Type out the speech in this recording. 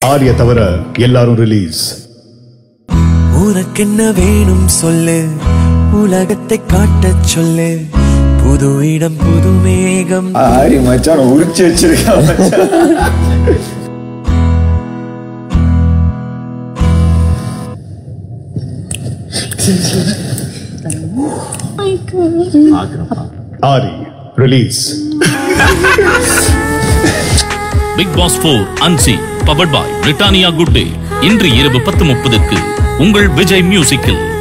ஆரிய தவிர எல்லாரும் ரிலீஸ் உனக்கென்ன வேணும் சொல்லு உலகத்தை காட்டச் சொல்லு புது இடம் புது மேகம் ஆரி மச்சான் உரிச்சு வச்சிருக்கா மச்சான் ஆரி ரிலீஸ் பிக் பாஸ் போர் அன்சி powered by Britannia Good Day இன்று இரவு பத்து முப்பதுக்கு உங்கள் விஜய் மியூசிக்கில்